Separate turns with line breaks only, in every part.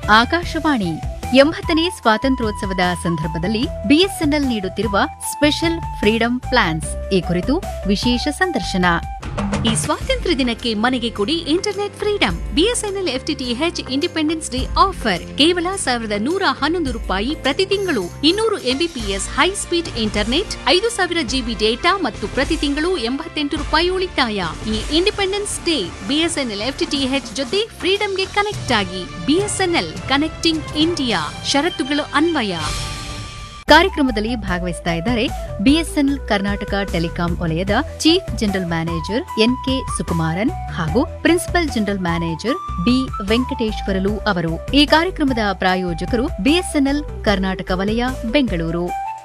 ಆಕಾಶವಾಣಿ ಎಂಬತ್ತನೇ ಸ್ವಾತಂತ್ರ್ಯೋತ್ಸವದ ಸಂದರ್ಭದಲ್ಲಿ ಬಿಎಸ್ಎನ್ಎಲ್ ನೀಡುತ್ತಿರುವ ಸ್ಪೆಷಲ್ ಫ್ರೀಡಂ ಪ್ಲಾನ್ಸ್ ಈ ಕುರಿತು ವಿಶೇಷ ಸಂದರ್ಶನ
ಈ ಸ್ವಾತಂತ್ರ್ಯ ದಿನಕ್ಕೆ ಮನೆಗೆ ಕೊಡಿ internet freedom BSNL FTTH independence day offer ಕೇವಲ ಸಾವಿರದ ನೂರ ಹನ್ನೊಂದು ರೂಪಾಯಿ ಪ್ರತಿ ತಿಂಗಳು ಇನ್ನೂರು ಎಂಬಿಪಿಎಸ್ ಹೈ ಸ್ಪೀಡ್ ಇಂಟರ್ನೆಟ್ ಐದು ಸಾವಿರ ಜಿಬಿ ಡೇಟಾ ಮತ್ತು ಪ್ರತಿ ತಿಂಗಳು ಎಂಬತ್ತೆಂಟು ರೂಪಾಯಿ ಉಳಿತಾಯ ಈ ಇಂಡಿಪೆಂಡೆನ್ಸ್ ಡೇ ಬಿಎಸ್ಎನ್ಎಲ್ ಎಫ್ಟಿಟಿಎಚ್ ಜೊತೆ ಫ್ರೀಡಂಗೆ ಕನೆಕ್ಟ್ ಆಗಿ ಬಿಎಸ್ಎನ್ಎಲ್ ಕನೆಕ್ಟಿಂಗ್ ಇಂಡಿಯಾ ಷರತ್ತುಗಳು ಅನ್ವಯ
ಕಾರ್ಯಕ್ರಮದಲ್ಲಿ ಭಾಗವಹಿಸ್ತಾ ಇದ್ದಾರೆ ಬಿಎಸ್ಎನ್ಎಲ್ ಕರ್ನಾಟಕ ಟೆಲಿಕಾಂ ವಲಯದ chief general manager NK Sukumaran ಹಾಗೂ principal general manager B Venkateswarlu ಅವರು ಈ ಕಾರ್ಯಕ್ರಮದ ಪ್ರಾಯೋಜಕರು ಬಿಎಸ್ಎನ್ಎಲ್ ಕರ್ನಾಟಕ ವಲಯ ಬೆಂಗಳೂರು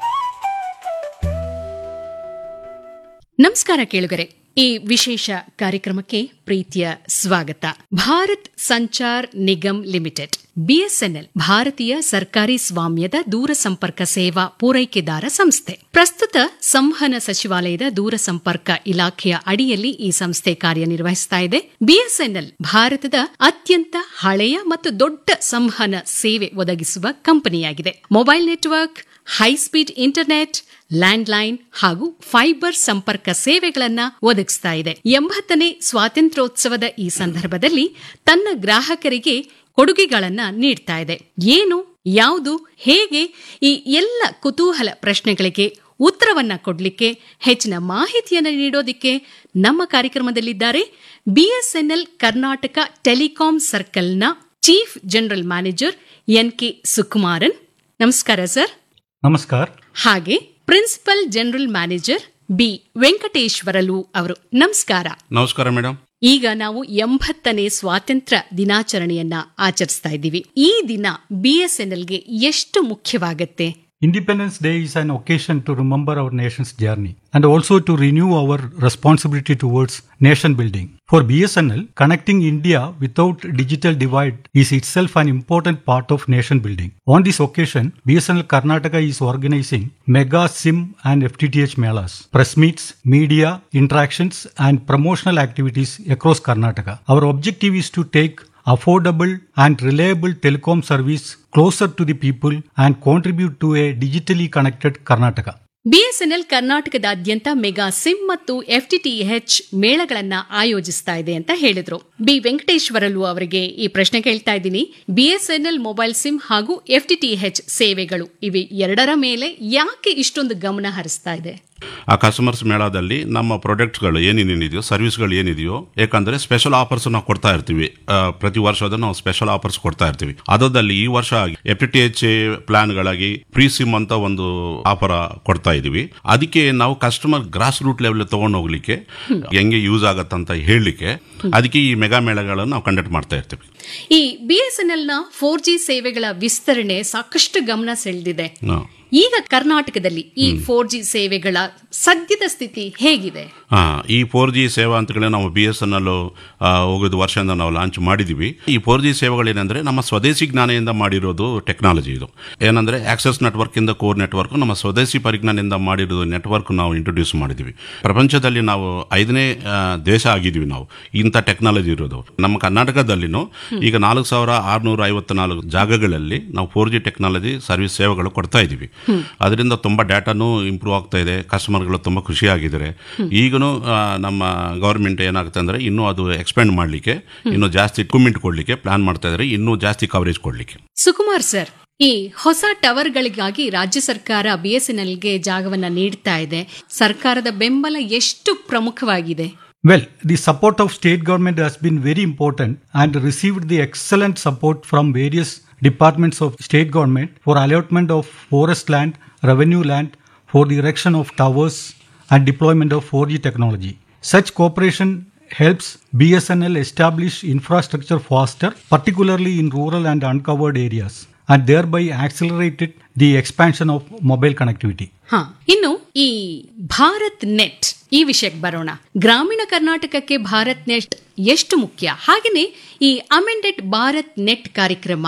ನಮಸ್ಕಾರ ಕೇಳುಗರೆ ಈ ವಿಶೇಷ ಕಾರ್ಯಕ್ರಮಕ್ಕೆ ಪ್ರೀತಿಯ ಸ್ವಾಗತ ಭಾರತ್ ಸಂಚಾರ್ ನಿಗಮ್ ಲಿಮಿಟೆಡ್ ಬಿಎಸ್ಎನ್ಎಲ್ ಭಾರತೀಯ ಸರ್ಕಾರಿ ಸ್ವಾಮ್ಯದ ದೂರ ಸಂಪರ್ಕ ಸೇವಾ ಪೂರೈಕೆದಾರ ಸಂಸ್ಥೆ ಪ್ರಸ್ತುತ ಸಂವಹನ ಸಚಿವಾಲಯದ ದೂರ ಸಂಪರ್ಕ ಇಲಾಖೆಯ ಅಡಿಯಲ್ಲಿ ಈ ಸಂಸ್ಥೆ ಕಾರ್ಯನಿರ್ವಹಿಸ್ತಾ ಇದೆ ಬಿಎಸ್ಎನ್ಎಲ್ ಭಾರತದ ಅತ್ಯಂತ ಹಳೆಯ ಮತ್ತು ದೊಡ್ಡ ಸಂವಹನ ಸೇವೆ ಒದಗಿಸುವ ಕಂಪನಿಯಾಗಿದೆ mobile network high speed internet landline ಹಾಗೂ ಫೈಬರ್ ಸಂಪರ್ಕ ಸೇವೆಗಳನ್ನ ಒದಗಿಸ್ತಾ ಇದೆ ಎಂಬತ್ತನೇ ಸ್ವಾತಂತ್ರ್ಯೋತ್ಸವದ ಈ ಸಂದರ್ಭದಲ್ಲಿ ತನ್ನ ಗ್ರಾಹಕರಿಗೆ ಕೊಡುಗೆಗಳನ್ನ ನೀಡ್ತಾ ಇದೆ ಏನು ಯಾವುದು ಹೇಗೆ ಈ ಎಲ್ಲ ಕುತೂಹಲ ಪ್ರಶ್ನೆಗಳಿಗೆ ಉತ್ತರವನ್ನ ಕೊಡ್ಲಿಕ್ಕೆ ಹೆಚ್ಚಿನ ಮಾಹಿತಿಯನ್ನು ನೀಡೋದಿಕ್ಕೆ ನಮ್ಮ ಕಾರ್ಯಕ್ರಮದಲ್ಲಿದ್ದಾರೆ ಬಿಎಸ್ಎನ್ಎಲ್ ಕರ್ನಾಟಕ ಟೆಲಿಕಾಂ ಸರ್ಕಲ್ನ chief general manager N K Sukumaran ನಮಸ್ಕಾರ ಸರ್
ನಮಸ್ಕಾರ
ಹಾಗೆ principal general manager B Venkateswarlu ಅವರು ನಮಸ್ಕಾರ
ನಮಸ್ಕಾರ ಮೇಡಮ್
ಈಗ ನಾವು ಎಂಬತ್ತನೇ ಸ್ವಾತಂತ್ರ್ಯ ದಿನಾಚರಣೆಯನ್ನ ಆಚರಿಸ್ತಾ ಇದ್ದೀವಿ ಈ ದಿನ ಬಿಎಸ್ಎನ್ಎಲ್ಗೆ ಎಷ್ಟು ಮುಖ್ಯವಾಗತ್ತೆ
Independence Day is an occasion to remember our nation's journey and also to renew our responsibility towards nation building. For BSNL, connecting India without digital divide is itself an important part of nation building. On this occasion, BSNL Karnataka is organizing mega SIM and FTTH melas, press meets, media interactions and promotional activities across Karnataka. Our objective is to take affordable and reliable telecom service closer to the people and contribute to a digitally connected Karnataka.
BSNL ಕರ್ನಾಟಕದಾದ್ಯಂತ mega SIM ಮತ್ತು FTTH ಮೇಳಗಳನ್ನ ಆಯೋಜಿಸ್ತಾ ಇದೆ ಅಂತ ಹೇಳಿದ್ರು B Venkateswarlu ಅವರಿಗೆ ಈ ಪ್ರಶ್ನೆ ಕೇಳ್ತಾ ಇದ್ದೀನಿ ಬಿಎಸ್ಎನ್ಎಲ್ ಮೊಬೈಲ್ ಸಿಮ್ ಹಾಗೂ ಎಫ್ಟಿಟಿಎಚ್ ಸೇವೆಗಳು ಇವೆ ಎರಡರ ಮೇಲೆ ಯಾಕೆ ಇಷ್ಟೊಂದು ಗಮನ ಹರಿಸ್ತಾ ಇದೆ
ಆ ಕಸ್ಟಮರ್ಸ್ ಮೇಳದಲ್ಲಿ ನಮ್ಮ ಪ್ರಾಡಕ್ಟ್ಸ್ಗಳು ಏನೇನೇನಿದೆಯೋ ಸರ್ವಿಸ್ಗಳು ಏನಿದೆಯೋ ಯಾಕಂದ್ರೆ ಸ್ಪೆಷಲ್ ಆಫರ್ಸ್ ನಾವು ಕೊಡ್ತಾ ಇರ್ತೀವಿ ಆ, ಪ್ರತಿ ವರ್ಷದ ನಾವು ಸ್ಪೆಷಲ್ ಆಫರ್ಸ್ ಕೊಡ್ತಾ ಇರ್ತೀವಿ ಅದರಲ್ಲಿ ಈ ವರ್ಷ ಎಫ್ ಟಿ ಟಿ ಎಚ್ ಪ್ಲಾನ್ಗಳಾಗಿ ಪ್ರೀ ಸಿಮ್ ಅಂತ ಒಂದು ಆಫರ್ ಕೊಡ್ತಾ ಇದೀವಿ ಅದಕ್ಕೆ ನಾವು ಕಸ್ಟಮರ್ ಗ್ರಾಸ್ ರೂಟ್ ಲೆವೆಲ್ ತಗೊಂಡು ಹೋಗ್ಲಿಕ್ಕೆ ಹೆಂಗೆ ಯೂಸ್ ಆಗತ್ತಂತ ಹೇಳಲಿಕ್ಕೆ ಅದಕ್ಕೆ ಈ ಮೆಗಾ ಮೇಳಗಳನ್ನು ನಾವು ಕಂಡಕ್ಟ್ ಮಾಡ್ತಾ ಇರ್ತೀವಿ
ಈ ಬಿಎಸ್ಎನ್ಎಲ್ ನ ಫೋರ್ ಜಿ ಸೇವೆಗಳ ವಿಸ್ತರಣೆ ಸಾಕಷ್ಟು ಗಮನ ಸೆಳೆದಿದೆ
ಹಾ.
ಈಗ ಕರ್ನಾಟಕದಲ್ಲಿ ಈ ಫೋರ್ ಜಿ ಸೇವೆಗಳ ಸದ್ಯದ ಸ್ಥಿತಿ ಹೇಗಿದೆ
ಹಾ ಈ ಫೋರ್ ಜಿ ಸೇವಾ ಅಂತೇಳಿ ನಾವು ಬಿ ಎಸ್ ಎನ್ ಎಲ್ ಹೋಗೋದು ವರ್ಷದಿಂದ ನಾವು ಲಾಂಚ್ ಮಾಡಿದೀವಿ ಈ ಫೋರ್ ಜಿ ಸೇವೆಗಳೇನೆಂದ್ರೆ ನಮ್ಮ ಸ್ವದೇಶಿ ಜ್ಞಾನದಿಂದ ಮಾಡಿರೋದು ಟೆಕ್ನಾಲಜಿ ಇದು ಏನಂದ್ರೆ ಆಕ್ಸೆಸ್ ನೆಟ್ವರ್ಕ್ ಇಂದ ಕೋರ್ ನೆಟ್ವರ್ಕ್ ನಮ್ಮ ಸ್ವದೇಶಿ ಪರಿಜ್ಞಾನದಿಂದ ಮಾಡಿರೋದು ನೆಟ್ವರ್ಕ್ ನಾವು ಇಂಟ್ರೊಡ್ಯೂಸ್ ಮಾಡಿದೀವಿ ಪ್ರಪಂಚದಲ್ಲಿ ನಾವು ಐದನೇ ಆ, ದೇಶ ಆಗಿದೀವಿ ನಾವು ಇಂಥ ಟೆಕ್ನಾಲಜಿ ಇರೋದು ನಮ್ಮ ಕರ್ನಾಟಕದಲ್ಲಿನೂ ಈಗ ನಾಲ್ಕು ಸಾವಿರ ಆರ್ನೂರ ಐವತ್ನಾಲ್ಕು ಜಾಗಗಳಲ್ಲಿ ನಾವು ಫೋರ್ ಜಿ ಟೆಕ್ನಾಲಜಿ ಸರ್ವಿಸ್ ಸೇವೆಗಳು ಕೊಡ್ತಾ ಇದೀವಿ ಅದರಿಂದ ತುಂಬಾ ಡಾಟಾನು ಇಂಪ್ರೂವ್ ಆಗ್ತಾ ಇದೆ ಕಸ್ಟಮರ್ಗಳು ತುಂಬಾ ಖುಷಿಯಾಗಿದ್ದಾರೆ ಈಗನು ನಮ್ಮ ಗವರ್ಮೆಂಟ್ ಏನಾಗುತ್ತೆ ಅಂದ್ರೆ ಇನ್ನೂ ಅದು ಎಕ್ಸ್ಪೆಂಡ್ ಮಾಡಲಿಕ್ಕೆ ಇನ್ನೂ ಜಾಸ್ತಿ ಇಕ್ವಿಪ್ಮೆಂಟ್ ಕೊಡ್ಲಿಕ್ಕೆ ಪ್ಲಾನ್ ಮಾಡ್ತಾ ಇದ್ದಾರೆ ಇನ್ನೂ ಜಾಸ್ತಿ ಕವರೇಜ್ ಕೊಡ್ಲಿಕ್ಕೆ
ಸುಕುಮಾರ್ ಸರ್ ಈ ಹೊಸ ಟವರ್ಗಳಿಗಾಗಿ ರಾಜ್ಯ ಸರ್ಕಾರ ಬಿಎಸ್ಎನ್ಎಲ್ಗೆ ಜಾಗವನ್ನ ನೀಡ್ತಾ ಇದೆ ಸರ್ಕಾರದ ಬೆಂಬಲ ಎಷ್ಟು ಪ್ರಮುಖವಾಗಿದೆ
Well, the support of state government has been very important and received the excellent support from various departments of state government for allotment of forest land, revenue land, for the erection of towers and deployment of 4G technology. Such cooperation helps BSNL establish infrastructure faster, particularly in rural and uncovered areas, and thereby accelerated the expansion of mobile connectivity.
ಹಾ ಇನ್ನು ಈ Bharat net ಈ ವಿಷಯಕ್ಕೆ ಬರೋಣ ಗ್ರಾಮೀಣ ಕರ್ನಾಟಕಕ್ಕೆ Bharat net ಎಷ್ಟು ಮುಖ್ಯ ಹಾಗೆಯೇ ಈ ಅಮೆಂಡೆಡ್ ಭಾರತ್ ನೆಟ್ ಕಾರ್ಯಕ್ರಮ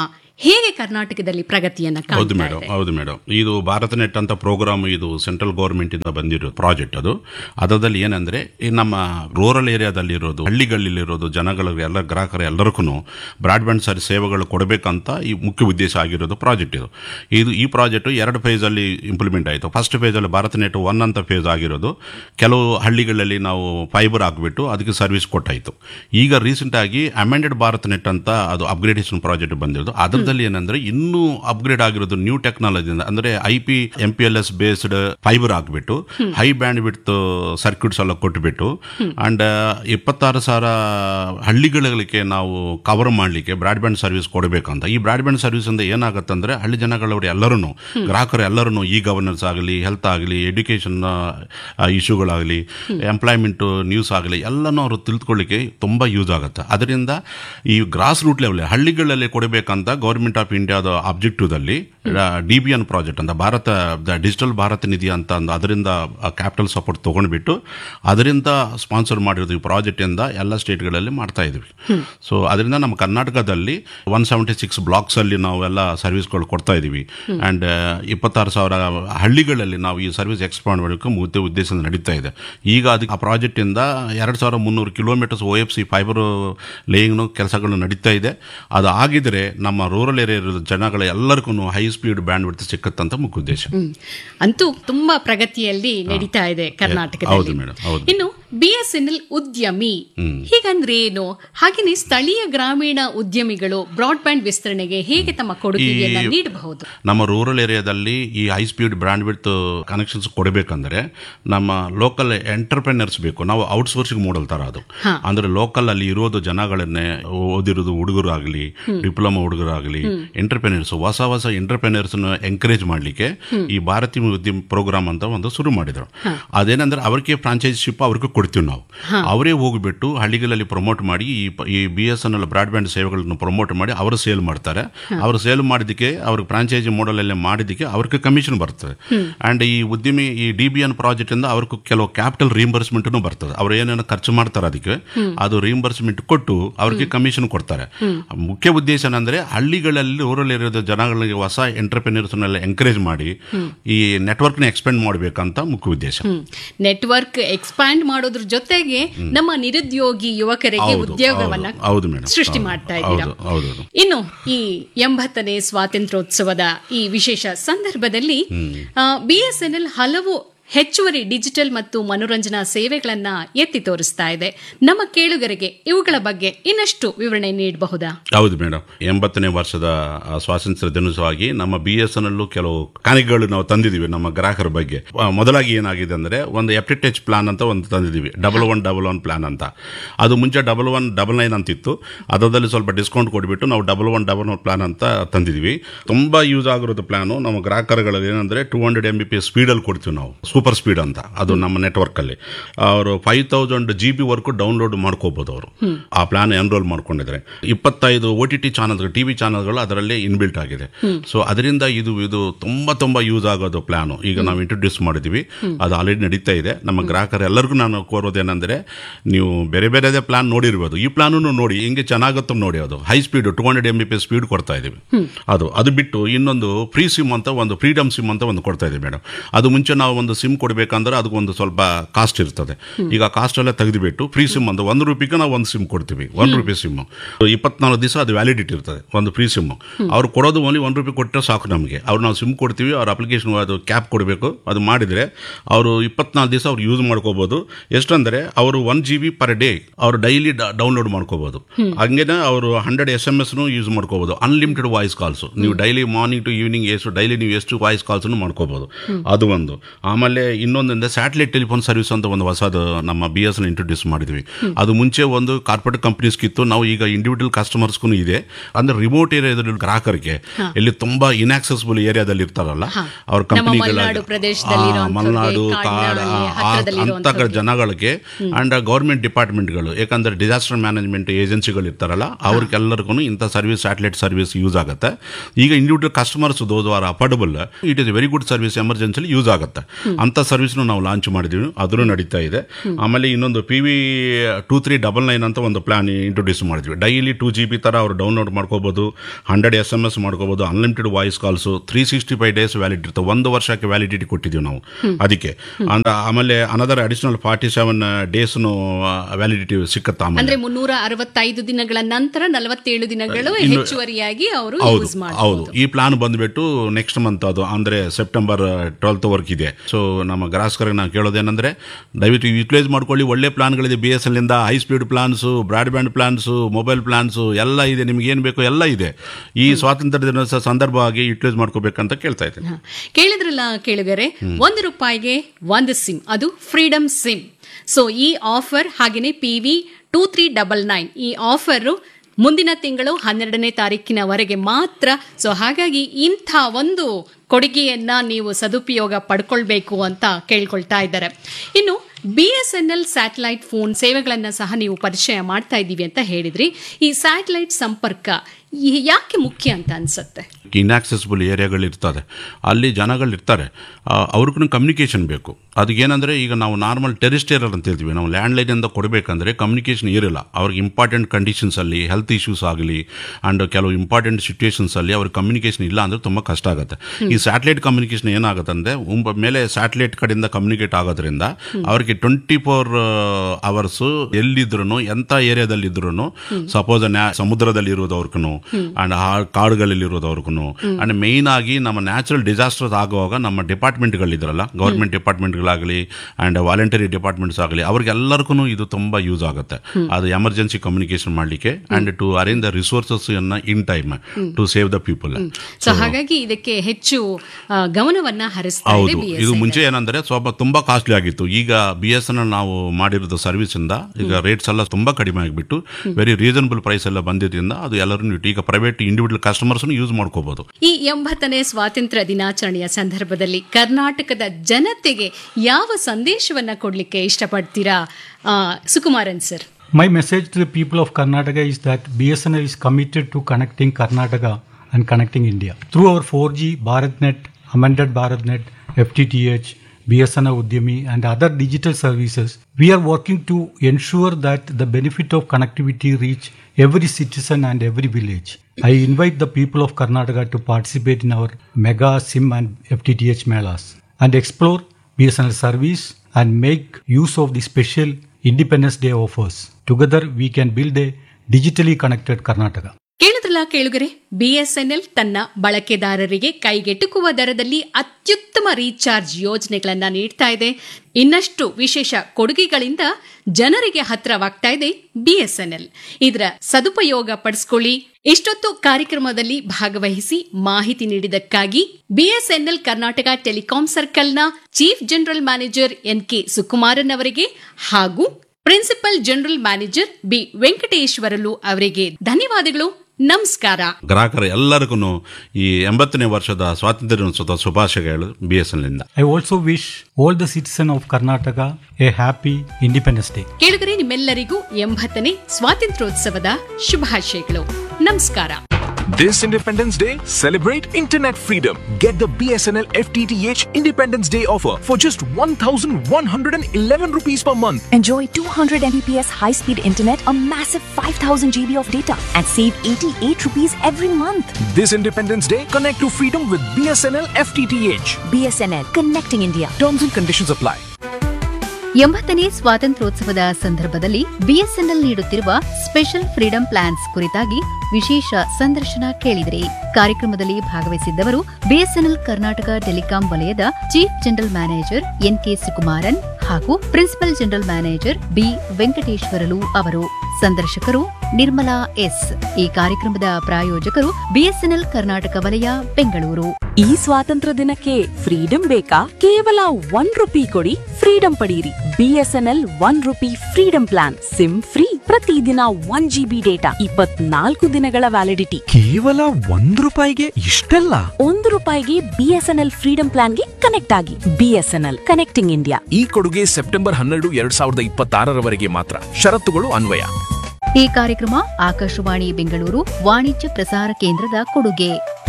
ಹೇಗೆ ಕರ್ನಾಟಕದಲ್ಲಿ ಪ್ರಗತಿಯನ್ನ
ಹೌದು
ಕಾಣ್ತಾ
ಮೇಡಮ್
ಇದೆ
ಹೌದು ಮೇಡಮ್ ಇದು ಭಾರತ ನೆಟ್ ಅಂತ ಪ್ರೋಗ್ರಾಮ್ ಇದು ಸೆಂಟ್ರಲ್ ಗೌರ್ಮೆಂಟ್ ಇಂದ ಬಂದಿರೋ ಪ್ರಾಜೆಕ್ಟ್ ಅದು ಅದರಲ್ಲಿ ಏನಂದ್ರೆ ಈ ನಮ್ಮ ರೂರಲ್ ಏರಿಯಾದಲ್ಲಿ ಇರೋದು ಹಳ್ಳಿಗಳಲ್ಲಿರೋದು ಜನಗಳಿಗೆ ಎಲ್ಲ ಗ್ರಾಹಕರು ಎಲ್ಲರಿಗೂ ಬ್ರಾಡ್ಬ್ಯಾಂಡ್ ಸರಿ ಸೇವೆಗಳು ಕೊಡಬೇಕಂತ ಈ ಮುಖ್ಯ ಉದ್ದೇಶ ಆಗಿರೋದು ಪ್ರಾಜೆಕ್ಟ್ ಇದು ಇದು ಈ ಪ್ರಾಜೆಕ್ಟ್ ಎರಡು ಫೇಸ್ ಅಲ್ಲಿ ಇಂಪ್ಲಿಮೆಂಟ್ ಆಯಿತು ಫಸ್ಟ್ ಫೇಸ್ ಅಲ್ಲಿ ಭಾರತ ನೆಟ್ ಒನ್ ಅಂತ ಫೇಸ್ ಆಗಿರೋದು ಕೆಲವು ಹಳ್ಳಿಗಳಲ್ಲಿ ನಾವು ಫೈಬರ್ ಹಾಕ್ಬಿಟ್ಟು ಅದಕ್ಕೆ ಸರ್ವಿಸ್ ಕೊಟ್ಟಾಯಿತು ಈಗ ರೀಸೆಂಟ್ ಆಗಿ ಅಮೆಂಡೆಡ್ ಭಾರತ್ ನೆಟ್ ಅಂತ ಅದು ಅಪ್ಗ್ರೇಡೇಷನ್ ಪ್ರಾಜೆಕ್ಟ್ ಬಂದಿರೋದು ಅದರದಲ್ಲಿ ಏನಂದ್ರೆ ಇನ್ನೂ ಅಪ್ಗ್ರೇಡ್ ಆಗಿರೋದು ನ್ಯೂ ಟೆಕ್ನಾಲಜಿಯಿಂದ ಅಂದ್ರೆ I P M P L S based fibre ಹಾಕ್ಬಿಟ್ಟು ಹೈ ಬ್ಯಾಂಡ್ ವಿಡ್ತ್ ಸರ್ಕ್ಯೂಟ್ಸ್ ಎಲ್ಲ ಕೊಟ್ಬಿಟ್ಟು ಅಂಡ್ ಇಪ್ಪತ್ತಾರು ಸಾವಿರ ಹಳ್ಳಿಗಳಿಗೆ ನಾವು ಕವರ್ ಮಾಡಲಿಕ್ಕೆ ಬ್ರಾಡ್ಬ್ಯಾಂಡ್ ಸರ್ವಿಸ್ ಕೊಡಬೇಕಂತ ಈ ಬ್ರಾಡ್ಬ್ಯಾಂಡ್ ಸರ್ವಿಸ್ ಇಂದ ಏನಾಗುತ್ತೆ ಅಂದ್ರೆ ಹಳ್ಳಿ ಜನಗಳವರು ಎಲ್ಲರೂ ಗ್ರಾಹಕರು ಎಲ್ಲರೂ ಇ ಗವರ್ನೆನ್ಸ್ ಆಗಲಿ ಹೆಲ್ತ್ ಆಗಲಿ ಎಡ್ಯುಕೇಷನ್ ಇಶ್ಯೂಗಳಾಗಲಿ ಎಂಪ್ಲಾಯ್ಮೆಂಟ್ ನ್ಯೂಸ್ ಆಗಲಿ ಎಲ್ಲನೂ ಅವರು ತಿಳ್ಕೊಳ್ಳಿಕ್ಕೆ ತುಂಬ ಯೂಸ್ ಆಗುತ್ತೆ ಅದರಿಂದ ಈ ಗ್ರಾಸ್ ರೂಟ್ ಲೆವೆಲ್ ಹಳ್ಳಿಗಳಲ್ಲಿ ಕೊಡಬೇಕಂತ ಗೌರ್ಮೆಂಟ್ ಆಫ್ ಇಂಡಿಯಾದ ಆಬ್ಜೆಕ್ಟಿವ್ದಲ್ಲಿ ಡಿ ಬಿ ಎನ್ ಪ್ರಾಜೆಕ್ಟ್ ಅಂತ ಭಾರತ ಡಿಜಿಟಲ್ ಭಾರತ ನಿಧಿ ಅಂತ ಅಂದು ಅದರಿಂದ ಕ್ಯಾಪಿಟಲ್ ಸಪೋರ್ಟ್ ತಗೊಂಡ್ಬಿಟ್ಟು ಅದರಿಂದ ಸ್ಪಾನ್ಸರ್ ಮಾಡಿರೋದು ಈ ಪ್ರಾಜೆಕ್ಟ್ ಇಂದ ಎಲ್ಲ ಸ್ಟೇಟ್ಗಳಲ್ಲಿ ಮಾಡ್ತಾ ಇದ್ವಿ ಸೊ ಅದರಿಂದ ನಮ್ಮ ಕರ್ನಾಟಕದಲ್ಲಿ ಒನ್ ಸೆವೆಂಟಿ ಸಿಕ್ಸ್ ಬ್ಲಾಕ್ಸ್ ಅಲ್ಲಿ ನಾವೆಲ್ಲ ಸರ್ವಿಸ್ಗಳು ಕೊಡ್ತಾ ಇದೀವಿ ಅಂಡ್ ಇಪ್ಪತ್ತಾರು ಸಾವಿರ ಹಳ್ಳಿಗಳಲ್ಲಿ ನಾವು ಈ ಸರ್ವಿಸ್ ಎಕ್ಸ್ಪಾಂಡ್ ಮಾಡಬೇಕು ಮುದ್ದೆ ಉದ್ದೇಶ ನಡೀತಾ ಇದೆ ಈಗ ಅದಕ್ಕೆ ಆ ಪ್ರಾಜೆಕ್ಟ್ ಇಂದ ಎರಡು ಸಾವಿರ ಮುನ್ನೂರು kilometres O F C fibre laying ಕೆಲಸಗಳು ನಡೀತಾ ಇದೆ ಅದು ಆಗಿದ್ರೆ ನಮ್ಮ ರೂರಲ್ ಏರಿಯಾ ಜನಗಳ ಎಲ್ಲರಿಗೂ ಹೈ ಸ್ಪೀಡ್ ಬ್ಯಾಂಡ್ ಬಿಡ್ತು ಸಿಕ್ಕತ್ತಂತ ಮುಖ್ಯ ಉದ್ದೇಶ
ಹ್ಮ್. ಅಂತೂ ತುಂಬಾ ಪ್ರಗತಿಯಲ್ಲಿ ನಡೀತಾ ಇದೆ
ಹೌದು
ಕರ್ನಾಟಕದಲ್ಲಿ
ಮೇಡಮ್ ಹೌದು
ಇನ್ನು ಬಿಎಸ್ಎನ್ಎಲ್ ಉದ್ಯಮಿ ಹೀಗಂದ್ರೆ ಏನು ಹಾಗೆಯೇ ಸ್ಥಳೀಯ ಗ್ರಾಮೀಣ ಉದ್ಯಮಿಗಳು ಬ್ರಾಡ್ಬ್ಯಾಂಡ್ ವಿಸ್ತರಣೆಗೆ ಹೇಗೆ ತಮ್ಮ ಕೊಡುಗೆಯನ್ನ
ಈ-
ನೀಡಬಹುದು
ನಮ್ಮ ರೂರಲ್ ಏರಿಯಾದಲ್ಲಿ ಈ high speed bandwidth connections ಕೊಡಬೇಕಂದ್ರೆ ನಮ್ಮ ಲೋಕಲ್ ಎಂಟರ್ಪ್ರೆನರ್ಸ್ ಬೇಕು ನಾವು ಔಟ್ಸೋರ್ಸಿಂಗ್ ಮಾಡಲ್ ತರ ಅದು ಅಂದ್ರೆ ಲೋಕಲ್ ಅಲ್ಲಿ ಇರೋದು ಜನಗಳನ್ನೇ ಓದಿರೋದು ಹುಡುಗರು ಆಗಲಿ ಡಿಪ್ಲೊಮಾ ಹುಡುಗರು ಆಗಲಿ ಎಂಟರ್ಪ್ರೆನರ್ಸ್ ಹೊಸ ಹೊಸ ಎಂಟರ್ಪ್ರೆನರ್ಸ್ ಎಂಕರೇಜ್ ಮಾಡ್ಲಿಕ್ಕೆ ಈ ಭಾರತೀಯ ಉದ್ಯಮ ಪ್ರೋಗ್ರಾಮ್ ಅಂತ ಒಂದು ಶುರು ಮಾಡಿದ್ರು ಅದೇನಂದ್ರೆ ಅವ್ರಿಗೆ ಫ್ರಾಂಚೈಸಿಶಿಪ್ ಅವ್ರಿಗೆ ಕೊಡ್ತೀವಿ ನಾವು ಅವರೇ ಹೋಗ್ಬಿಟ್ಟು ಹಳ್ಳಿಗಳಲ್ಲಿ ಪ್ರಮೋಟ್ ಮಾಡಿ ಈ ಪ- ಈ B S N L broadband ಸೇವೆಗಳನ್ನು ಪ್ರಮೋಟ್ ಮಾಡಿ ಅವರು ಸೇಲ್ ಮಾಡ್ತಾರೆ ಅವರು ಸೇಲ್ ಮಾಡಿದಕ್ಕೆ ಅವ್ರಿಗೆ ಫ್ರಾಂಚೈಸಿ ಮಾಡೆಲ್ ಅಲ್ಲಿ ಮಾಡಿದಕ್ಕೆ ಅವ್ರಿಗೆ ಕಮಿಷನ್ ಬರ್ತದೆ ಅಂಡ್ ಈ ಉದ್ಯಮಿ ಈ ಡಿ ಬಿ ಎನ್ ಪ್ರಾಜೆಕ್ಟ್ ಇಂದ ಅವ್ರಿಗೆ ಕೆಲವು ಕ್ಯಾಪಿಟಲ್ ರಿಇಂಬರ್ಸ್ಮೆಂಟ್ ಬರ್ತದೆ ಅವ್ರು ಏನೇನು ಖರ್ಚು ಮಾಡ್ತಾರೆ ಅದಕ್ಕೆ ಅದು ರಿಇಂಬರ್ಸ್ಮೆಂಟ್ ಕೊಟ್ಟು ಅವ್ರಿಗೆ ಕಮಿಷನ್ ಕೊಡ್ತಾರೆ ಮುಖ್ಯ ಉದ್ದೇಶ ಏನಂದ್ರೆ ಹಳ್ಳಿಗಳಲ್ಲಿ ರೂರಲ್ ಇರೋದು ಜನಗಳಿಗೆ ಹೊಸ ಎಂಟರ್ಪ್ರಿನರ್ಸ್ ಎಂಕರೇಜ್ ಮಾಡಿ ಈ ನೆಟ್ವರ್ಕ್ ನ ಎಕ್ಸ್ಪೆಂಡ್ ಮಾಡಬೇಕಂತ ಮುಖ್ಯ ಉದ್ದೇಶ
ನೆಟ್ವರ್ಕ್ ಎಕ್ಸ್ಪ್ಯಾಂಡ್ ಮಾಡೋದ್ರ ಜೊತೆಗೆ ನಮ್ಮ ನಿರುದ್ಯೋಗಿ ಯುವಕರಿಗೆ
ಹೌದು,
ಉದ್ಯೋಗವನ್ನ
ಹೌದು, ಹೌದು ಮೇಡಮ್,
ಸೃಷ್ಟಿ
ಹೌದು,
ಮಾಡ್ತಾ ಇದ್ದೀರಾ
ಹೌದು, ಹೌದು, ಹೌದು.
ಇನ್ನು ಈ ಎಂಬತ್ತನೇ ಸ್ವಾತಂತ್ರ್ಯೋತ್ಸವದ ಈ ವಿಶೇಷ ಸಂದರ್ಭದಲ್ಲಿ ಬಿಎಸ್ಎನ್ಎಲ್ ಹಲವು ಹೆಚ್ಚುವರಿ ಡಿಜಿಟಲ್ ಮತ್ತು ಮನೋರಂಜನಾ ಸೇವೆಗಳನ್ನ ಎತ್ತಿ ತೋರಿಸ್ತಾ ಇದೆ ನಮ್ಮ ಕೇಳುಗರಿಗೆ ಇವುಗಳ ಬಗ್ಗೆ ಇನ್ನಷ್ಟು ವಿವರಣೆ ನೀಡಬಹುದಾ
ಹೌದು ಮೇಡಮ್ ಎಂಬತ್ತನೇ ವರ್ಷದ ಆ, ಸ್ವಾತಂತ್ರ್ಯ ದಿನೋತ್ಸವವಾಗಿ ನಮ್ಮ ಬಿ ಎಸ್ ಎನ್ ಅಲ್ಲೂ ಕೆಲವು ಕಾಣಿಕೆಗಳು ನಾವು ತಂದಿದ್ದೀವಿ ನಮ್ಮ ಗ್ರಾಹಕರ ಬಗ್ಗೆ ಆ, ಮೊದಲಾಗಿ ಏನಾಗಿದೆ ಅಂದ್ರೆ ಒಂದು ಎಪ್ಟಿಟೇಜ್ ಪ್ಲಾನ್ ಅಂತ ಒಂದು ತಂದಿದ್ದೀವಿ double one double one plan ಅಂತ ಅದು ಮುಂಚೆ ಡಬಲ್ ಒನ್ ಡಬಲ್ ನೈನ್ ಅಂತಿತ್ತು ಅದರಲ್ಲಿ ಸ್ವಲ್ಪ ಡಿಸ್ಕೌಂಟ್ ಕೊಟ್ಬಿಟ್ಟು ನಾವು double one double one plan ಅಂತ ತಂದಿದ್ದೀವಿ ತುಂಬಾ ಯೂಸ್ ಆಗಿರೋದು ಪ್ಲಾನು ನಮ್ಮ ಗ್ರಾಹಕರುಗಳಲ್ಲಿ ಏನಂದ್ರೆ two hundred M B P ಸ್ಪೀಡಲ್ಲಿ ಕೊಡ್ತೀವಿ ನಾವು ಸೂಪರ್ ಸ್ಪೀಡ್ ಅಂತ ಅದು ನಮ್ಮ ನೆಟ್ವರ್ಕ್ ಅಲ್ಲಿ ಅವರು five thousand G B work download ಮಾಡ್ಕೋಬಹುದು ಅವರು ಆ ಪ್ಲಾನ್ ಎನ್ರೋಲ್ ಮಾಡ್ಕೊಂಡಿದ್ದಾರೆ ಇಪ್ಪತ್ತೈದು ಓ ಟಿ ಟಿ ಚಾನಲ್ಗಳು ಟಿವಿ ಚಾನಲ್ಗಳು ಅದರಲ್ಲಿ ಇನ್ಬಿಲ್ಟ್ ಆಗಿದೆ ಸೊ ಅದರಿಂದ ಇದು ಇದು ತುಂಬಾ ತುಂಬಾ ಯೂಸ್ ಆಗೋದು ಪ್ಲಾನ್ ಈಗ ನಾವು ಇಂಟ್ರೊಡ್ಯೂಸ್ ಮಾಡಿದೀವಿ ಅದು ಆಲ್ರೆಡಿ ನಡೀತಾ ಇದೆ ನಮ್ಮ ಗ್ರಾಹಕರು ಎಲ್ಲರಿಗೂ ನಾನು ಕೋರೋದೇನೆಂದ್ರೆ ನೀವು ಬೇರೆ ಬೇರೆದೇ ಪ್ಲಾನ್ ನೋಡಿರ್ಬೋದು ಈ ಪ್ಲಾನು ನೋಡಿ ಹಿಂಗೆ ಚೆನ್ನಾಗುತ್ತೋ ನೋಡಿ ಅದು high speed two hundred M B P speed ಕೊಡ್ತಾ ಇದೀವಿ ಅದು ಅದು ಬಿಟ್ಟು ಇನ್ನೊಂದು ಫ್ರೀ ಸಿಮ್ ಅಂತ ಒಂದು ಫ್ರೀಡಮ್ ಸಿಮ್ ಅಂತ ಒಂದು ಕೊಡ್ತಾ ಇದೆ ಮೇಡಮ್ ಅದು ಮುಂಚೆ ನಾವು ಒಂದು ಸಿಮ್ ಕೊಡಬೇಕಂದ್ರೆ ಅದಕ್ಕೊಂದು ಸ್ವಲ್ಪ ಕಾಸ್ಟ್ ಇರ್ತದೆ ಈಗ ಕಾಸ್ಟ್ ಎಲ್ಲ ತೆಗೆದುಬಿಟ್ಟು ಫ್ರೀ ಸಿಮ್ ಅಂತ ಒಂದು ರೂಪಿಗೆ ನಾವು ಒಂದು ಸಿಮ್ ಕೊಡ್ತೀವಿ ಒಂದು ರೂಪಾಯಿ ಸಿಮ್ ಇಪ್ಪತ್ನಾಲ್ಕು ದಿವಸ ಅದು ವ್ಯಾಲಿಡಿಟಿ ಇರ್ತದೆ ಒಂದು ಫ್ರೀ ಸಿಮ್ ಅವ್ರು ಕೊಡೋದು ಓನ್ಲಿ ಒಂದು ರೂಪಾಯಿ ಕೊಟ್ಟರೆ ಸಾಕು ನಮಗೆ ಅವ್ರು ನಾವು ಸಿಮ್ ಕೊಡ್ತೀವಿ ಅವ್ರ ಅಪ್ಲಿಕೇಶನ್ ಅದು ಕ್ಯಾಪ್ ಕೊಡಬೇಕು ಅದು ಮಾಡಿದರೆ ಅವರು ಇಪ್ಪತ್ನಾಲ್ಕು ದಿವಸ ಅವ್ರು ಯೂಸ್ ಮಾಡ್ಕೋಬಹುದು ಎಷ್ಟಂದ್ರೆ ಅವರು one G B per day ಅವರು ಡೈಲಿ ಡೌನ್ಲೋಡ್ ಮಾಡ್ಕೋಬಹುದು ಹಂಗೇನೆ ಅವರು ಹಂಡ್ರೆಡ್ ಎಸ್ ಎಮ್ ಎಸ್ನು ಯೂಸ್ ಮಾಡ್ಕೋಬಹುದು ಅನ್ಲಿಮಿಟೆಡ್ ವಾಯ್ಸ್ ಕಾಲ್ಸ್ ನೀವು ಡೈಲಿ ಮಾರ್ನಿಂಗ್ ಟು ಈವ್ನಿಂಗ್ ಎಷ್ಟು ಡೈಲಿ ನೀವು ಎಷ್ಟು ವಾಯ್ಸ್ ಕಾಲ್ಸ್ ಮಾಡ್ಕೋಬಹುದು ಅದು ಒಂದು ಆಮೇಲೆ ಇನ್ನೊಂದಿಂದ ಸ್ಯಾಟಲೈಟ್ ಟೆಲಿಫೋನ್ ಸರ್ವಿಸ್ ಅಂತ ಒಂದು ಹೊಸದು ನಮ್ಮ ಬಿ ಎಸ್ ಇಂಟ್ರೊಡ್ಯೂಸ್ ಮಾಡಿದ್ವಿ ಅದು ಮುಂಚೆ ಒಂದು ಕಾರ್ಪೊರೇಟ್ ಕಂಪನೀಸ್ಗಿತ್ತು ನಾವು ಈಗ ಇಂಡಿವಿಜುವಲ್ ಕಸ್ಟಮರ್ಸ್ಗೂ ಇದೆ ಅಂದ್ರೆ ರಿಮೋಟ್ ಏರಿಯಾದಲ್ಲಿ ಗ್ರಾಹಕರಿಗೆ ಇಲ್ಲಿ ತುಂಬಾ ಇನ್ಆಕ್ಸೆಸಿಬಲ್ ಏರಿಯಾದಲ್ಲಿ ಇರ್ತಾರಲ್ಲ ಅವ್ರ
ನಮ್ಮ ಮಲೆನಾಡು ಪ್ರದೇಶದಲ್ಲಿ
ಕಂಪನಿಗಳ
ಇರುವಂಥವ್ರಿಗೆ,
ಮಲೆನಾಡು ಕಾಡ್
ಕಾಡಿನಲ್ಲಿ,
ಆ-
ಹತ್ರದಲ್ಲಿ
ಅಂತ
ಇರುವಂಥವ್ರಿಗೆ.
ಜನಗಳಿಗೆ ಅಂಡ್ ಗೌರ್ಮೆಂಟ್ ಡಿಪಾರ್ಟ್ಮೆಂಟ್ಗಳು ಯಾಕಂದ್ರೆ ಡಿಸಾಸ್ಟರ್ ಮ್ಯಾನೇಜ್ಮೆಂಟ್ ಏಜೆನ್ಸಿಗಳು ಇರ್ತಾರಲ್ಲ ಅವ್ರಿಗೆಲ್ಲರಿಗೂ ಇಂಥ ಸರ್ವಿಸ್ ಸ್ಯಾಟಲೈಟ್ ಸರ್ವಿಸ್ ಯೂಸ್ ಆಗುತ್ತೆ ಈಗ individual customers those are affordable it is very good service ಎಮರ್ಜೆನ್ಸಿಲಿ ಯೂಸ್ ಆಗುತ್ತೆ ಅಂತ ಸರ್ವಿಸ್ನು ನಾವು ಲಾಂಚ್ ಮಾಡಿದ್ವಿ ಅದನ್ನು ನಡೀತಾ ಇದೆ ಆಮೇಲೆ ಇನ್ನೊಂದು P V two three double nine ಅಂತ ಒಂದು ಪ್ಲಾನ್ ಇಂಟ್ರೊಡ್ಯೂಸ್ ಮಾಡಿದ್ವಿ ಡೈಲಿ ಟೂ ಜಿ ಬಿ ಥರ ಅವ್ರು ಡೌನ್ಲೋಡ್ ಮಾಡ್ಕೋಬೋದು ಹಂಡ್ರೆಡ್ ಎಸ್ ಎಮ್ ಎಸ್ ಮಾಡ್ಕೋಬೋದು unlimited voice calls three sixty five days valid ಇರ್ತವೆ ಒಂದು ವರ್ಷಕ್ಕೆ ವ್ಯಾಲಿಡಿಟಿ ಕೊಟ್ಟಿದ್ದೀವಿ ನಾವು ಅದಕ್ಕೆ ಅಂದ ಆಮೇಲೆ ಅನದರ್ ಅಡಿಷನಲ್ ಫಾರ್ಟಿ ಸೆವೆನ್ ಡೇಸ್ನು ವ್ಯಾಲಿಡಿಟಿ ಸಿಕ್ಕತ್ತೆ ಆಮೇಲೆ
ಅಂದ್ರೆ ಮುನ್ನೂರ ಅರವತ್ತೈದು ದಿನಗಳ ನಂತರ ನಲವತ್ತೇಳು ದಿನಗಳು
ಇನ್ನು-
ಹೆಚ್ಚುವರಿಯಾಗಿ ಅವರು
ಹೌದು
ಯೂಸ್
ಹೌದು
ಮಾಡಬಹುದು
ಈ ಪ್ಲಾನ್ ಬಂದ್ಬಿಟ್ಟು ನೆಕ್ಸ್ಟ್ ಮಂತ್ ಅದು ಅಂದ್ರೆ ಸೆಪ್ಟೆಂಬರ್ ಟ್ವೆಲ್ತ್ ವರ್ಕ್ ಇದೆ ಸೊ ನಮ್ಮ ಗ್ರಾಹಕರಿಗೆ ನಾನು ಕೇಳೋದೇನೆಂದ್ರೆ ದಯವಿಟ್ಟು ಯೂಟಿಲೈಸ್ ಮಾಡ್ಕೊಳ್ಳಿ ಒಳ್ಳೆ ಪ್ಲಾನ್ಗಳಿದೆ ಬಿ ಎಸ್ ಎಲ್ ಇಂದ high speed plans broadband plans mobile plans ಎಲ್ಲ ಇದೆ ನಿಮ್ಗೆ ಏನು ಬೇಕು ಎಲ್ಲ ಇದೆ ಈ ಸ್ವಾತಂತ್ರ್ಯ ದಿನೋತ್ಸವ ಸಂದರ್ಭವಾಗಿ ಯೂಟಿಲೈಸ್ ಮಾಡ್ಕೋಬೇಕಂತ ಕೇಳ್ತಾ ಇದ್ದೀನಿ
ಹ. ಕೇಳಿದ್ರಲ್ಲ ಕೇಳಿದರೆ ಒಂದು ರೂಪಾಯಿಗೆ ಒಂದು ಸಿಮ್ ಅದು ಫ್ರೀಡಮ್ ಸಿಮ್ ಸೊ ಈ ಆಫರ್ ಹಾಗೇನೆ P V two three double nine ಈ ಆಫರ್ ಮುಂದಿನ ತಿಂಗಳು ಹನ್ನೆರಡನೇ ತಾರೀಕಿನವರೆಗೆ ಮಾತ್ರ ಸೊ ಹಾಗಾಗಿ ಇಂಥ ಒಂದು ಕೊಡುಗೆಯನ್ನ ನೀವು ಸದುಪಯೋಗ ಪಡ್ಕೊಳ್ಬೇಕು ಅಂತ ಕೇಳ್ಕೊಳ್ತಾ ಇದ್ದಾರೆ ಇನ್ನು B S N L satellite phone ಸೇವೆಗಳನ್ನ ಸಹ ನೀವು ಪರಿಚಯ ಮಾಡ್ತಾ ಇದ್ದೀವಿ ಅಂತ ಹೇಳಿದ್ರಿ ಈ ಸ್ಯಾಟಲೈಟ್ ಸಂಪರ್ಕ ಈ- ಯಾಕೆ ಮುಖ್ಯ ಅಂತ ಅನ್ಸುತ್ತೆ
ಇನ್ಯಾಕ್ಸೆಸಿಬಲ್ ಏರಿಯಾಗಳಿರ್ತದೆ ಅಲ್ಲಿ ಜನಗಳಿರ್ತಾರೆ ಅವ್ರಿಗೂ ಕಮ್ಯುನಿಕೇಷನ್ ಬೇಕು ಅದಕ್ಕೇನಂದರೆ ಈಗ ನಾವು ನಾರ್ಮಲ್ ಟೆರಿಸ್ಟೇರಲ್ ಅಂತ ಹೇಳ್ತೀವಿ ನಾವು ಲ್ಯಾಂಡ್ಲೈನಿಂದ ಕೊಡಬೇಕಂದ್ರೆ ಕಮ್ಯುನಿಕೇಷನ್ ಇರಲ್ಲ ಅವ್ರಿಗೆ ಇಂಪಾರ್ಟೆಂಟ್ ಕಂಡೀಷನ್ಸಲ್ಲಿ ಹೆಲ್ತ್ ಇಶ್ಯೂಸ್ ಆಗಲಿ ಆ್ಯಂಡ್ ಕೆಲವು ಇಂಪಾರ್ಟೆಂಟ್ ಸಿಚುವೇಶನ್ಸಲ್ಲಿ ಅವ್ರಿಗೆ ಕಮ್ಯುನಿಕೇಷನ್ ಇಲ್ಲ ಅಂದರೆ ತುಂಬ ಕಷ್ಟ ಆಗುತ್ತೆ ಈ ಸ್ಯಾಟಲೈಟ್ ಕಮ್ಯುನಿಕೇಷನ್ ಏನಾಗುತ್ತೆ ಅಂದರೆ ಉಂಬ ಮೇಲೆ ಸ್ಯಾಟಲೈಟ್ ಕಡೆಯಿಂದ ಕಮ್ಯುನಿಕೇಟ್ ಆಗೋದ್ರಿಂದ ಅವ್ರಿಗೆ ಟ್ವೆಂಟಿ ಫೋರ್ ಅವರ್ಸು ಎಲ್ಲಿದ್ರು ಎಂಥ ಏರಿಯಾದಲ್ಲಿದ್ರು ಸಪೋಸ್ ಸಮುದ್ರದಲ್ಲಿ ಇರೋದವ್ರಿಗೂ ಅಂಡ್ ಕಾಡುಗಳಲ್ಲಿ ಇರೋದವ್ರಿಗೂ ಅಂಡ್ ಮೇಯ್ನ್ ಆಗಿ ನಮ್ಮ ನ್ಯಾಚುರಲ್ ಡಿಸಾಸ್ಟರ್ಸ್ ಆಗುವಾಗ ನಮ್ಮ ಡಿಪಾರ್ಟ್ಮೆಂಟ್ಗಳಿದ್ರಲ್ಲ ಗೌರ್ಮೆಂಟ್ ಡಿಪಾರ್ಟ್ಮೆಂಟ್ಗಳಾಗಲಿ ಅಂಡ್ ವಾಲಂಟರಿ ಡಿಪಾರ್ಟ್ಮೆಂಟ್ಸ್ ಆಗಲಿ ಅವ್ರಿಗೆಲ್ಲರಿಗೂ ಇದು ತುಂಬಾ ಯೂಸ್ ಆಗುತ್ತೆ ಅದು ಎಮರ್ಜೆನ್ಸಿ ಕಮ್ಯುನಿಕೇಶನ್ ಮಾಡಲಿಕ್ಕೆ and to arrange the resources in time to save the people
so ಹಾಗಾಗಿ ಇದಕ್ಕೆ ಹೆಚ್ಚು ಆ, ಗಮನವನ್ನ ಹರಿಸ್ತಾ ಇದೆ
ಹೌದು
ಬಿ
ಇದು ಮುಂಚೆ ಏನಂದ್ರೆ ಸ್ವಲ್ಪ ತುಂಬಾ ಕಾಸ್ಟ್ಲಿ ಆಗಿತ್ತು ಈಗ ಬಿ ಎಸ್ ಎನ್ ನಾವು ಮಾಡಿರೋದು ಸರ್ವಿಸ್ ಇಂದ ಈಗ ರೇಟ್ಸ್ ಎಲ್ಲ ತುಂಬಾ ಕಡಿಮೆ ಆಗಿಬಿಟ್ಟು ವೆರಿ ರೀಸನಬಲ್ ಪ್ರೈಸ್ ಎಲ್ಲ ಬಂದಿದ್ರಿಂದ ಅದು ಎಲ್ಲರೂ ಈಗ ಪ್ರೈವೇಟ್ ಇಂಡಿವಿಜುವಲ್ ಕಸ್ಟಮರ್ಸ್ ಯೂಸ್ ಮಾಡ್ಕೋಬಹುದು
ಈ ಎಂಬತ್ತನೇ ಸ್ವಾತಂತ್ರ್ಯ ದಿನಾಚರಣೆಯ ಸಂದರ್ಭದಲ್ಲಿ ಕರ್ನಾಟಕದ ಜನತೆಗೆ ಯಾವ ಸಂದೇಶವನ್ನ ಕೊಡ್ಲಿಕ್ಕೆ ಇಷ್ಟಪಡ್ತೀರಾ ಆ, Sukumaran sir
My message to the people of Karnataka is that BSNL is committed to connecting Karnataka and connecting India. Through our 4G, BharatNet, amended BharatNet, FTTH, BSNL Udyami, and other digital services, we are working to ensure that the benefit of connectivity reach every citizen and every village. I invite the people of Karnataka to participate in our mega SIM and FTTH melas and explore BSNL service and make use of the special Independence Day offers. Together, we can build a digitally connected Karnataka.
ಕೇಳಿದ್ರಲ್ಲ ಕೇಳುಗರೆ BSNL ತನ್ನ ಬಳಕೆದಾರರಿಗೆ ಕೈಗೆಟುಕುವ ದರದಲ್ಲಿ ಅತ್ಯುತ್ತಮ recharge ಯೋಜನೆಗಳನ್ನ ನೀಡ್ತಾ ಇದೆ ಇನ್ನಷ್ಟು ವಿಶೇಷ ಕೊಡುಗೆಗಳಿಂದ ಜನರಿಗೆ ಹತ್ರವಾಗ್ತಾ ಇದೆ ಬಿಎಸ್ಎನ್ಎಲ್ ಇದರ ಸದುಪಯೋಗ ಪಡಿಸ್ಕೊಳ್ಳಿ ಇಷ್ಟೊತ್ತು ಕಾರ್ಯಕ್ರಮದಲ್ಲಿ ಭಾಗವಹಿಸಿ ಮಾಹಿತಿ ನೀಡಿದಕ್ಕಾಗಿ ಬಿಎಸ್ಎನ್ಎಲ್ ಕರ್ನಾಟಕ ಟೆಲಿಕಾಂ ಸರ್ಕಲ್ನ chief general manager N K Sukumaran ಅವರಿಗೆ ಹಾಗೂ principal general manager B Venkateswarlu ಅವರಿಗೆ ಧನ್ಯವಾದಗಳು ನಮಸ್ಕಾರ
ಗ್ರಾಹಕರ ಎಲ್ಲರಿಗೂ ಈ ಎಂಬತ್ತನೇ ವರ್ಷದ ಸ್ವಾತಂತ್ರ್ಯ ದಿನೋತ್ಸವದ ಶುಭಾಶಯಗಳು ಬಿ ಎಸ್ ಎಲ್ ಇಂದ
I also wish all the citizens of Karnataka a happy Independence Day.
ಕೇಳಿದರೆ ನಿಮ್ಮೆಲ್ಲರಿಗೂ ಎಂಬತ್ತನೇ ಸ್ವಾತಂತ್ರ್ಯೋತ್ಸವದ ಶುಭಾಶಯಗಳು ನಮಸ್ಕಾರ
This Independence Day, celebrate internet freedom. Get the BSNL FTTH Independence Day offer for just 1111 rupees per month.
Enjoy 200 Mbps high-speed internet, a massive 5000 GB of data, and save 88 rupees every month.
This Independence Day, connect to freedom with BSNL FTTH.
BSNL, connecting India.
Terms and conditions apply.
ಎಂಬತ್ತನೇ ಸ್ವಾತಂತ್ರ್ಯೋತ್ಸವದ ಸಂದರ್ಭದಲ್ಲಿ BSNL ನೀಡುತ್ತಿರುವ special freedom plants ಕುರಿತಾಗಿ ವಿಶೇಷ ಸಂದರ್ಶನ ಕೇಳಿದಿರಿ ಕಾರ್ಯಕ್ರಮದಲ್ಲಿ ಭಾಗವಹಿಸಿದ್ದವರು BSNL Karnataka telecom ವಲಯದ chief general manager N K Sukumaran ಹಾಗೂ principal general manager B Venkateswarlu ಅವರು ಸಂದರ್ಶಕರು ನಿರ್ಮಲಾ ಎಸ್ ಈ ಕಾರ್ಯಕ್ರಮದ ಪ್ರಾಯೋಜಕರು ಬಿಎಸ್ಎನ್ಎಲ್ ಕರ್ನಾಟಕ ವಲಯ ಬೆಂಗಳೂರು
ಈ ಸ್ವಾತಂತ್ರ್ಯ ದಿನಕ್ಕೆ ಫ್ರೀಡಂ ಬೇಕಾ ಕೇವಲ ಒನ್ ರುಪಿ ಕೊಡಿ ಫ್ರೀಡಂ ಪಡೀರಿ BSNL one rupee freedom plan SIM free ಪ್ರತಿದಿನ ಒನ್ ಜಿಬಿ ಡೇಟಾ ಇಪ್ಪತ್ನಾಲ್ಕು ದಿನಗಳ ವ್ಯಾಲಿಡಿಟಿ
ಕೇವಲ ಒಂದ್ ರೂಪಾಯಿಗೆ ಇಷ್ಟೆಲ್ಲ
ಒಂದು ರೂಪಾಯಿಗೆ ಬಿಎಸ್ಎನ್ಎಲ್ ಫ್ರೀಡಂ ಪ್ಲಾನ್ಗೆ ಕನೆಕ್ಟ್ ಆಗಿ ಬಿಎಸ್ಎನ್ಎಲ್ ಕನೆಕ್ಟಿಂಗ್ ಇಂಡಿಯಾ
ಈ ಕೊಡುಗೆ ಸೆಪ್ಟೆಂಬರ್ ಹನ್ನೆರಡು ಎರಡ್ ಸಾವಿರದ ಇಪ್ಪತ್ತಾರರವರೆಗೆ ಮಾತ್ರ ಷರತ್ತುಗಳು ಅನ್ವಯ
ಈ ಕಾರ್ಯಕ್ರಮ ಆಕಾಶವಾಣಿ ಬೆಂಗಳೂರು ವಾಣಿಜ್ಯ ಪ್ರಸಾರ ಕೇಂದ್ರದ ಕೊಡುಗೆ